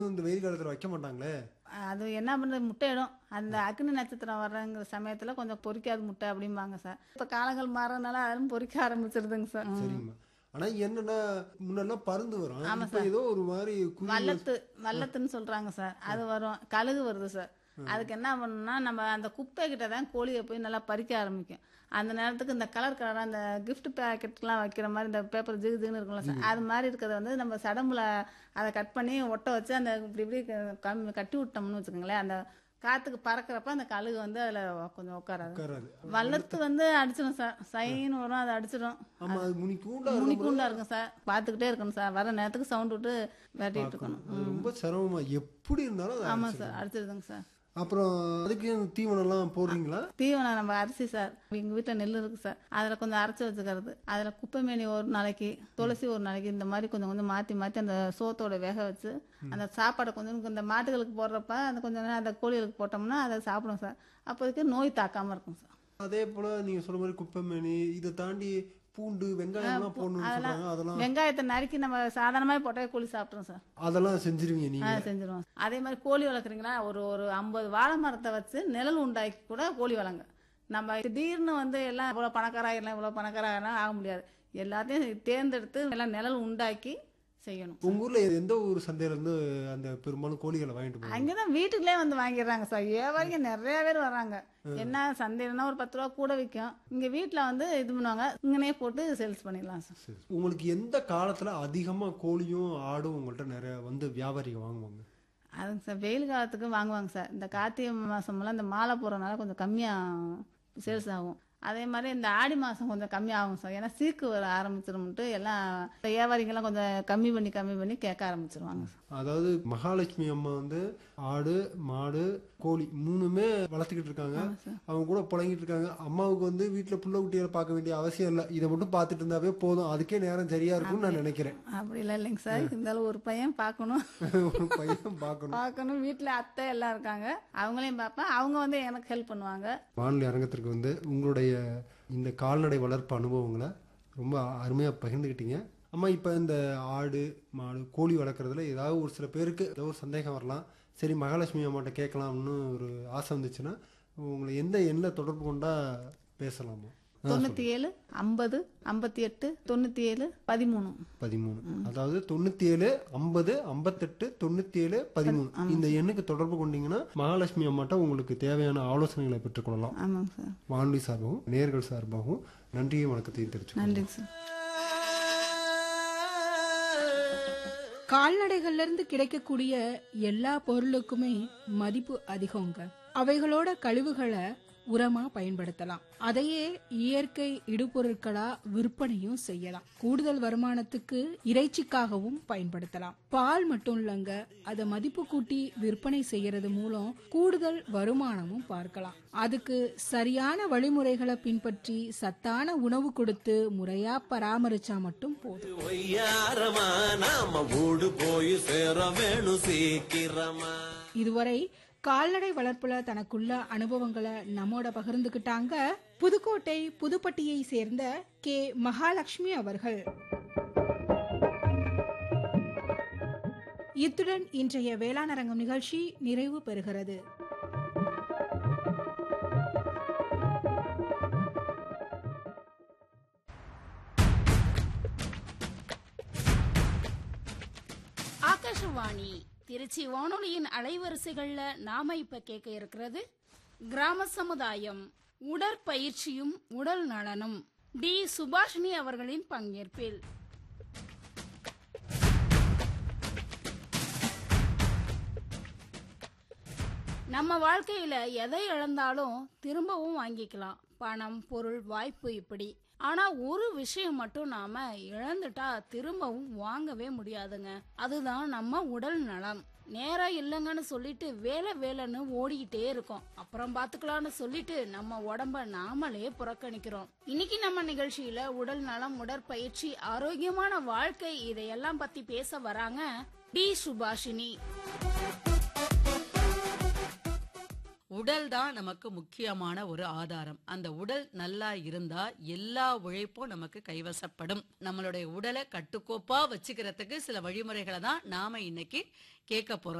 இந்த வெயில் காலத்துல வைக்க மாட்டாங்களே அது என்ன பண்ணுறது முட்டையிடும் அந்த அக்னி நட்சத்திரம் வர்றங்கிற சமயத்தில் கொஞ்சம் பொரிக்காது முட்டை அப்படிம்பாங்க சார் இப்போ காலங்கள் மாறனால அதுவும் பொரிக்க ஆரம்பிச்சிருதுங்க சார் ம். சரிங்கம்மா ஆனா என்னன்னா முன்னெல்லாம் பருந்து வரும் ஆமா இப்ப ஏதோ ஒரு மாதிரி குருவி வல்லத்து வல்லத்துன்னு சொல்றாங்க சார் அது வரும் கழுகு வருது சார் அதுக்கு என்ன பண்ணணும்னா நம்ம அந்த குப்பை கிட்ட தான் கோழியை போய் நல்லா பறிக்க ஆரம்பிக்கும் அந்த நேரத்துக்கு இந்த கலர் கலராக அந்த gift பேக்கெட்லாம் வைக்கிற மாதிரி இந்த பேப்பர் ஜிகு ஜிகுன்னு இருக்கும்ல சார் அது மாதிரி இருக்கிறத வந்து நம்ம சடம்புல அதை கட் பண்ணி ஒட்ட வச்சு அந்த இப்படி இப்படி க- கம்- கட்டி விட்டோம்னு வச்சுக்கோங்களேன் அந்த காத்துக்கு பறக்கிறப்ப அந்த கழுகு வந்து அதில் கொஞ்சம் உட்காராது உட்காராது வல்லத்து வந்து அடிச்சிடும் சார் சைன்னு வரும் அதை அடிச்சிடும் ஆமா அது முனி கூண்டா முனிக்குண்டா இருக்கும் சார் பார்த்துக்கிட்டே இருக்கணும் சார் வர நேரத்துக்கு சவுண்ட் விட்டு விரட்டிட்டு இருக்கணும் அது ரொம்ப சிரமமா எப்படி இருந்தாலும் அது ஆமாம் சார் அடிச்சிருதுங்க சார் அப்புறம் அதுக்கு தீவனம் எல்லாம் போடுறீங்களா தீவனம் நம்ம அரிசி சார் எங்கள் வீட்டில் நெல் இருக்கு சார் அதில் கொஞ்சம் அரைச்சி வச்சுக்கிறது அதில் குப்பைமேனி ஒரு நாளைக்கு துளசி ஒரு நாளைக்கு இந்த மாதிரி கொஞ்சம் கொஞ்சம் மாற்றி மாற்றி அந்த சோத்தோட வேக வச்சு அந்த சாப்பாடை கொஞ்சம் இந்த மாட்டுகளுக்கு போடுறப்ப அந்த கொஞ்சம் நேரம் அந்த கோழிகளுக்கு போட்டோம்னா அதை சாப்பிடும் சார் அப்போதைக்கு நோய் தாக்காமல் இருக்கும் சார் அதே போல நீங்க சொல்ற மாதிரி குப்பைமேனி இதை தாண்டி பூண்டு வெங்காயம் எல்லாம் போடணும்னு சொல்றாங்க அதெல்லாம் வெங்காயத்தை நறுக்கி நம்ம சாதாரணமாக போட்டால் கோழி சாப்பிட்றோம் சார் அதெல்லாம் செஞ்சிருவீங்க நீங்க ஆ செஞ்சிருவோம் அதே மாதிரி கோழி வளர்க்குறீங்களா ஒரு ஒரு ஐம்பது வாழை மரத்தை வச்சு நிழல் உண்டாக்கி கூட கோழி வளங்க நம்ம திடீர்னு வந்து எல்லாம் இவ்வளோ பணக்காராயிரலாம் இவ்வளோ பணக்காராயிரலாம் ஆக முடியாது எல்லாத்தையும் தேர்ந்தெடுத்து எல்லாம் நிழல் உண்டாக்கி செய்யணும் உங்க ஊர்ல எந்த ஊர் சந்தையில இருந்து அந்த பெரும்பாலும் கோழிகளை வாங்கிட்டு போவாங்க அங்கதான் வீட்டுக்குள்ளே வந்து வாங்கிடுறாங்க சார் வியாபாரிங்க நிறைய பேர் வர்றாங்க என்ன சந்தையிலனா ஒரு பத்து ரூபா கூட விற்கும் இங்க வீட்டில் வந்து இது பண்ணுவாங்க இங்கனே போட்டு சேல்ஸ் பண்ணிடலாம் சார் சரி. உங்களுக்கு எந்த காலத்துல அதிகமா கோழியும் ஆடும் உங்கள்ட்ட நிறைய வந்து வியாபாரிங்க வாங்குவாங்க அதுங்க சார் வெயில் காலத்துக்கு வாங்குவாங்க சார் இந்த கார்த்திகை மாதமெல்லாம் இந்த மாலை போடுறதுனால கொஞ்சம் கம்மியாக சேல்ஸ் ஆகும் அதே மாதிரி இந்த ஆடி மாதம் கொஞ்சம் கம்மியாகும் சார் ஏன்னா சீக்கு வர ஆரம்பிச்சிரும்ட்டு எல்லாம் இந்த வியாபாரிங்கெல்லாம் கொஞ்சம் கம்மி பண்ணி கம்மி பண்ணி கேட்க ஆரம்பிச்சிருவாங்க சார் அதாவது மகாலட்சுமி அம்மா வந்து ஆடு மாடு கோழி மூணுமே வளர்த்துக்கிட்டு இருக்காங்க அவங்க கூட புழங்கிட்டு இருக்காங்க அம்மாவுக்கு வந்து வீட்டுல புள்ள குட்டிகளை பார்க்க வேண்டிய அவசியம் இல்லை இதை மட்டும் பார்த்துட்டு இருந்தாவே போதும் அதுக்கே நேரம் சரியா இருக்கும்னு நான் நினைக்கிறேன் அப்படிலாம் இல்லைங்க சார் இருந்தாலும் ஒரு பையன் பார்க்கணும் ஒரு பையன் பார்க்கணும் பார்க்கணும் வீட்டில் அத்தை எல்லாம் இருக்காங்க அவங்களையும் பார்ப்பேன் அவங்க வந்து எனக்கு ஹெல்ப் பண்ணுவாங்க வானொலி அரங்கத்திற்கு வந்து உங்களுடைய இந்த கால்நடை வளர்ப்பு அனுபவங்களை ரொம்ப அருமையாக பகிர்ந்துக்கிட்டீங்க அம்மா இப்போ இந்த ஆடு மாடு கோழி வளர்க்குறதுல ஏதாவது ஒரு சில பேருக்கு ஏதோ ஒரு சந்தேகம் வரலாம் சரி மகாலட்சுமி அம்மாட்ட கேட்கலாம்னு ஒரு ஆசை வந்துச்சுன்னா உங்களை எந்த எண்ணில் தொடர்பு கொண்டா பேசலாமா தொண்ணூற்றி ஏழு ஐம்பது ஐம்பத்தி எட்டு தொண்ணூற்றி ஏழு பதிமூணு பதிமூணு அதாவது தொண்ணூத்தி ஏழு ஐம்பது ஐம்பத்தெட்டு தொண்ணூத்தி ஏழு பதிமூணு இந்த எண்ணுக்கு தொடர்பு கொண்டீங்கன்னா மகாலட்சுமி அம்மாட்ட உங்களுக்கு தேவையான ஆலோசனைகளை பெற்றுக்கொள்ளலாம் ஆமாங்க சார் வானொலி சார்பாகவும் நேர்கள் சார்பாகவும் நன்றியும் வணக்கத்தையும் தெரிவிச்சு நன்றிங்க சார் கால்நடைகள்ல இருந்து கிடைக்கக்கூடிய எல்லா பொருளுக்குமே மதிப்பு அதிகங்க அவைகளோட கழிவுகளை உரமா பயன்படுத்தலாம் அதையே இயற்கை இடுபொருட்களா விற்பனையும் செய்யலாம் கூடுதல் வருமானத்துக்கு இறைச்சிக்காகவும் பயன்படுத்தலாம் பால் மட்டும் இல்லங்க அதை மதிப்பு கூட்டி விற்பனை செய்யறது மூலம் கூடுதல் வருமானமும் பார்க்கலாம் அதுக்கு சரியான வழிமுறைகளை பின்பற்றி சத்தான உணவு கொடுத்து முறையா பராமரிச்சா மட்டும் போதும் ஒய்யாரமா நாம ஊடு போய் சேர வேணும் சீக்கிரமா இதுவரை கால்நடை வளர்ப்புல தனக்குள்ள அனுபவங்களை நம்மோட பகிர்ந்துகிட்டாங்க புதுக்கோட்டை புதுப்பட்டியை சேர்ந்த கே மகாலட்சுமி அவர்கள் இத்துடன் இன்றைய வேளாண் அரங்கம் நிகழ்ச்சி நிறைவு பெறுகிறது ஆகாஷவாணி திருச்சி வானொலியின் அலைவரிசைகள்ல நாம இப்ப கேட்க இருக்கிறது கிராம சமுதாயம் உடற்பயிற்சியும் உடல் நலனும் டி சுபாஷினி அவர்களின் பங்கேற்பில் நம்ம வாழ்க்கையில எதை இழந்தாலும் திரும்பவும் வாங்கிக்கலாம் பணம் பொருள் வாய்ப்பு இப்படி ஆனா ஒரு விஷயம் மட்டும் நாம இழந்துட்டா திரும்பவும் வாங்கவே முடியாதுங்க அதுதான் நம்ம உடல் நலம் நேரம் இல்லைங்கன்னு சொல்லிட்டு வேலை வேலைன்னு ஓடிக்கிட்டே இருக்கோம் அப்புறம் பாத்துக்கலாம்னு சொல்லிட்டு நம்ம உடம்ப நாமளே புறக்கணிக்கிறோம் இன்னைக்கு நம்ம நிகழ்ச்சியில உடல் நலம் உடற்பயிற்சி ஆரோக்கியமான வாழ்க்கை இதையெல்லாம் பத்தி பேச வராங்க டி சுபாஷினி உடல் தான் நமக்கு முக்கியமான ஒரு ஆதாரம் அந்த உடல் நல்லா இருந்தா எல்லா உழைப்பும் நமக்கு கைவசப்படும் நம்மளுடைய உடலை கட்டுக்கோப்பா வச்சுக்கிறதுக்கு சில வழிமுறைகளை தான் நாம இன்னைக்கு கேட்க போறோம்